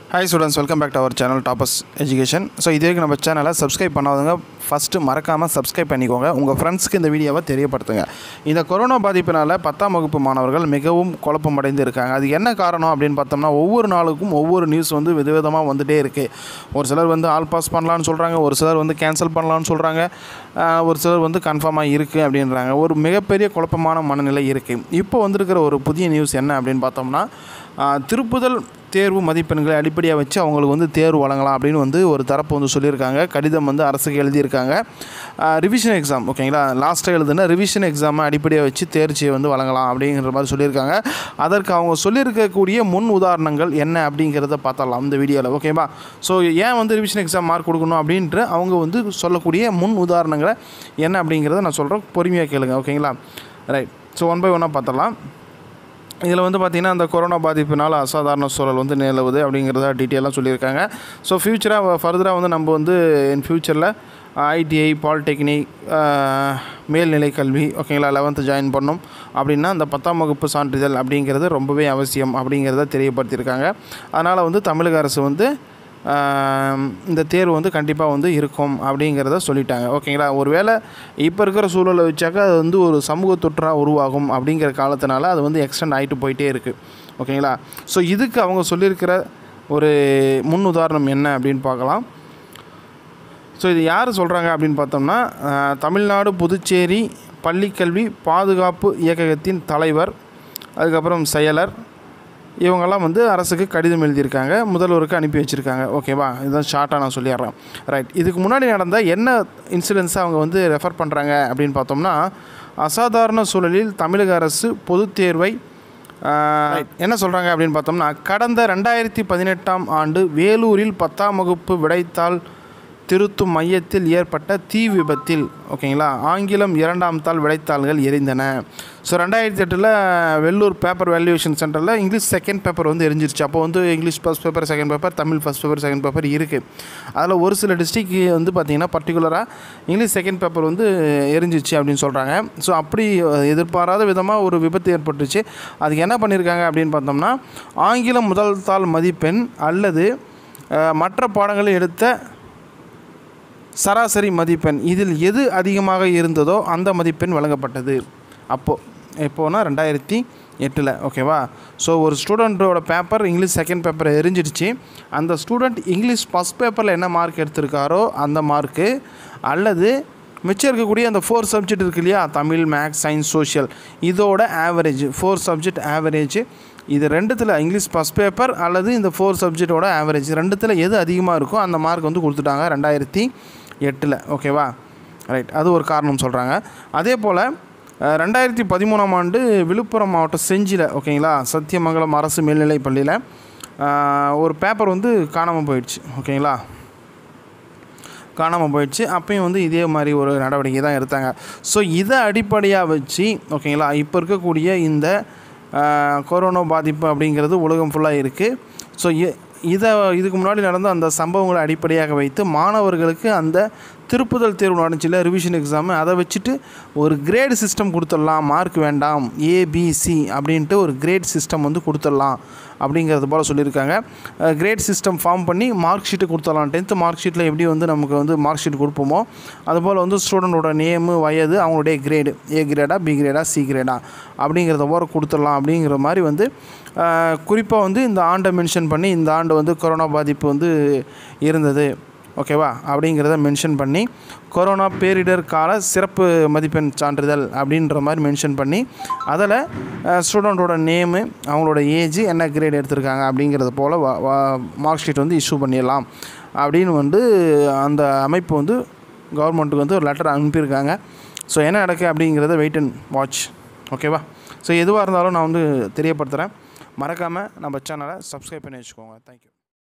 hi students welcome back to our channel Toppers Education so இது வரைக்கும் நம்ம சேனலை சப்ஸ்கிரைப் பண்ணாதவங்க ஃபஸ்ட்டு மறக்காமல் சப்ஸ்கிரைப் பண்ணிக்கோங்க உங்கள் ஃப்ரெண்ட்ஸ்க்கு இந்த வீடியோவை தெரியப்படுத்துங்க இந்த கொரோனா பாதிப்பினால் பத்தாம் வகுப்பு மாணவர்கள் மிகவும் குழப்பமடைந்து இருக்காங்க அது என்ன காரணம் அப்படின்னு பார்த்தோம்னா ஒவ்வொரு நாளுக்கும் ஒவ்வொரு நியூஸ் வந்து விதவிதமாக வந்துகிட்டே இருக்குது ஒரு சிலர் வந்து ஆல் பாஸ் பண்ணலான்னு சொல்கிறாங்க ஒரு சிலர் வந்து கேன்சல் பண்ணலான்னு சொல்கிறாங்க ஆஹ் ஒரு சிலர் வந்து கன்ஃபார்மாக இருக்குது அப்படின்றாங்க ஒரு மிகப்பெரிய குழப்பமான மனநிலை இருக்குது இப்போ வந்திருக்கிற ஒரு புதிய நியூஸ் என்ன அப்படின்னு பார்த்தோம்னா ஆஹ் திருப்புதல் தேர்வு மதிப்பெண்களை அடிப்படையாக வச்சு அவங்களுக்கு வந்து தேர்வு வழங்கலாம் அப்படின்னு வந்து ஒரு தரப்பு வந்து சொல்லியிருக்காங்க கடிதம் வந்து அரசுக்கு எழுதியிருக்காங்க ரிவிஷன் எக்ஸாம் ஓகேங்களா லாஸ்ட்டாக எழுதுன ரிவிஷன் எக்ஸாமை அடிப்படையாக வச்சு தேர்ச்சியை வந்து வழங்கலாம் அப்படிங்கிற மாதிரி சொல்லியிருக்காங்க அதற்கு அவங்க சொல்லியிருக்கக்கூடிய முன் உதாரணங்கள் என்ன அப்படிங்கிறத பார்த்தரலாம் இந்த வீடியோவில் ஓகேவா ஸோ ஏன் வந்து ரிவிஷன் எக்ஸாம் மார்க் கொடுக்கணும் அப்படின்ட்டு அவங்க வந்து சொல்லக்கூடிய முன் உதாரணங்களை என்ன அப்படிங்கிறத நான் சொல்கிறேன் பொறுமையாக கேளுங்க ஓகேங்களா ரைட் ஸோ ஒன் பை ஒன்னாக பார்த்தரலாம் இதில் வந்து பார்த்திங்கன்னா அந்த கொரோனா பாதிப்பினால் அசாதாரண சூழல் வந்து நிலவுது அப்படிங்கிறத டீட்டெயிலாக சொல்லியிருக்காங்க ஸோ ஃப்யூச்சராக ஃபர்தராக வந்து நம்ம வந்து இன் ஃப்யூச்சரில் ஐடிஐ பாலிடெக்னிக் மேல்நிலை கல்வி ஓகேங்களா லெவன்த்து ஜாயின் பண்ணோம் அப்படின்னா அந்த பத்தாம் வகுப்பு சான்றிதழ் அப்படிங்கிறது ரொம்பவே அவசியம் அப்படிங்கிறத தெரியப்படுத்தியிருக்காங்க அதனால் வந்து தமிழக அரசு வந்து ஆம், இந்த தேர்வு வந்து கண்டிப்பாக வந்து இருக்கும் அப்படிங்கிறத சொல்லிட்டாங்க ஓகேங்களா ஒருவேளை இப்போ இருக்கிற சூழலை வச்சாக்கா அது வந்து ஒரு சமூக தொற்றாக உருவாகும் அப்படிங்கிற காலத்தினால அது வந்து எக்ஸ்டெண்ட் ஆகிட்டு போயிட்டே இருக்குது ஓகேங்களா ஸோ இதுக்கு அவங்க சொல்லியிருக்கிற ஒரு முன் உதாரணம் என்ன அப்படின்னு பார்க்கலாம் ஸோ இது யார் சொல்கிறாங்க அப்படின்னு பார்த்தோம்னா அஹ், தமிழ்நாடு புதுச்சேரி பள்ளிக்கல்வி பாதுகாப்பு இயக்ககத்தின் தலைவர் அதுக்கப்புறம் செயலர் இவங்கெல்லாம் வந்து அரசுக்கு கடிதம் எழுதியிருக்காங்க முதல்வருக்கு அனுப்பி வச்சுருக்காங்க ஓகேவா இதுதான் ஷார்ட்டாக நான் சொல்லிடுறேன் ரைட் இதுக்கு முன்னாடி நடந்த என்ன இன்சிடென்ட்ஸை அவங்க வந்து ரெஃபர் பண்ணுறாங்க அப்படின்னு பார்த்தோம்னா அசாதாரண சூழலில் தமிழக அரசு பொதுத் தேர்வை ஆஹ், என்ன சொல்கிறாங்க அப்படின்னு பார்த்தோம்னா கடந்த ரெண்டாயிரத்தி பதினெட்டாம் ஆண்டு வேலூரில் பத்தாம் வகுப்பு விடைத்தாள் திருத்தும் மையத்தில் ஏற்பட்ட தீ விபத்தில் ஓகேங்களா ஆங்கிலம் இரண்டாம் தாள் விடைத்தாள்கள் எரிந்தன ஸோ ரெண்டாயிரத்தி எட்டில் வெள்ளூர் பேப்பர் வேல்யூவேஷன் சென்டரில் இங்கிலீஷ் செகண்ட் பேப்பர் வந்து எரிஞ்சிருச்சு அப்போ வந்து English first paper second paper Tamil first paper second paper இருக்குது அதில் ஒரு சில டிஸ்ட்ரிக் வந்து பார்த்திங்கன்னா பர்டிகுலராக இங்கிலீஷ் செகண்ட் பேப்பர் வந்து எரிஞ்சிச்சு அப்படின்னு சொல்கிறாங்க ஸோ அப்படி எதிர்பாராத விதமாக ஒரு விபத்து ஏற்பட்டுச்சு அதுக்கு என்ன பண்ணியிருக்காங்க அப்படின்னு பார்த்தோம்னா ஆங்கிலம் முதல் தாள் மதிப்பெண் அல்லது அஹ், மற்ற பாடங்களில் எடுத்த சராசரி மதிப்பெண் இதில் எது அதிகமாக இருந்ததோ அந்த மதிப்பெண் வழங்கப்பட்டது அப்போது எப்போனா ரெண்டாயிரத்தி எட்டில் ஓகேவா ஸோ ஒரு ஸ்டூடெண்ட்டோட பேப்பர் இங்கிலீஷ் செகண்ட் பேப்பரை எரிஞ்சிடுச்சு அந்த ஸ்டூடெண்ட் இங்கிலீஷ் ஃபஸ்ட் பேப்பரில் என்ன மார்க் எடுத்திருக்காரோ அந்த மார்க்கு அல்லது மிச்சம் இருக்கக்கூடிய அந்த ஃபோர் சப்ஜெக்ட் இருக்கு இல்லையா தமிழ் மேக்ஸ் சயின்ஸ் சோஷியல் இதோட ஆவரேஜ் ஃபோர் சப்ஜெக்ட் ஆவரேஜ் இது ரெண்டுத்தில் இங்கிலீஷ் ஃபஸ்ட் பேப்பர் அல்லது இந்த ஃபோர் சப்ஜெக்டோட ஆவரேஜ் ரெண்டுத்தில் எது அதிகமாக இருக்கோ அந்த மார்க் வந்து கொடுத்துட்டாங்க ரெண்டாயிரத்தி எட்டில் ஓகேவா ரைட் அது ஒரு காரணம் சொல்கிறாங்க அதே போல் அஹ், ரெண்டாயிரத்தி பதிமூணாம் ஆண்டு விழுப்புரம் மாவட்டம் செஞ்சியில் ஓகேங்களா சத்தியமங்கலம் அரசு மேல்நிலைப் பள்ளியில் அஹ், ஒரு பேப்பர் வந்து காணாமல் போயிடுச்சு ஓகேங்களா காணாமல் போயிடுச்சு அப்பயும் வந்து இதே மாதிரி ஒரு நடவடிக்கை தான் எடுத்தாங்க ஸோ இதை அடிப்படையாக வச்சு ஓகேங்களா இப்போ இருக்கக்கூடிய இந்த ஆஹ், கொரோனா பாதிப்பு அப்படிங்கிறது உலகம் ஃபுல்லாக இருக்குது ஸோ இதை இதுக்கு முன்னாடி நடந்த அந்த சம்பவங்களை அடிப்படையாக வைத்து மாணவர்களுக்கு அந்த திருப்புதல் தேர்வு நடந்துச்சுல ரிவிஷன் எக்ஸாமு அதை வச்சுட்டு ஒரு கிரேட் சிஸ்டம் கொடுத்துடலாம் மார்க் வேண்டாம் ஏபிசி அப்படின்ட்டு ஒரு கிரேட் சிஸ்டம் வந்து கொடுத்துடலாம் அப்படிங்கிறது போல் சொல்லியிருக்காங்க கிரேட் சிஸ்டம் ஃபார்ம் பண்ணி மார்க் ஷீட்டு கொடுத்துடலாம் டென்த்து மார்க் ஷீட்டில் எப்படி வந்து நமக்கு வந்து மார்க் ஷீட் கொடுப்போமோ அதுபோல் வந்து ஸ்டூடெண்டோட நேமு வயது அவங்களுடைய கிரேடு ஏ கிரேடா பி கிரேடா சி கிரேடா அப்படிங்கிறத போல் கொடுத்துடலாம் அப்படிங்கிற மாதிரி வந்து குறிப்பாக வந்து இந்த ஆண்டை மென்ஷன் பண்ணி இந்த ஆண்டு வந்து கொரோனா பாதிப்பு வந்து இருந்தது ஓகேவா அப்படிங்கிறத மென்ஷன் பண்ணி கொரோனா பேரிடர் கால சிறப்பு மதிப்பெண் சான்றிதழ் அப்படின்ற மாதிரி மென்ஷன் பண்ணி அதில் ஸ்டூடெண்ட்டோட நேமு அவங்களோட ஏஜ் என்ன கிரேட் எடுத்திருக்காங்க அப்படிங்கிறது போல் மார்க் ஷீட் வந்து இஷ்யூ பண்ணிடலாம் அப்படின்னு வந்து அந்த அமைப்பு வந்து கவர்மெண்ட்டுக்கு வந்து ஒரு லெட்டர் அனுப்பியிருக்காங்க ஸோ என்ன நடக்குது அப்படிங்கிறத வெயிட் அண்ட் வாட்ச் ஓகேவா ஸோ எதுவாக இருந்தாலும் நான் வந்து தெரியப்படுத்துகிறேன் மறக்காமல் நம்ம சேனலை சப்ஸ்கிரைப் பண்ணி வச்சுக்கோங்க தேங்க்யூ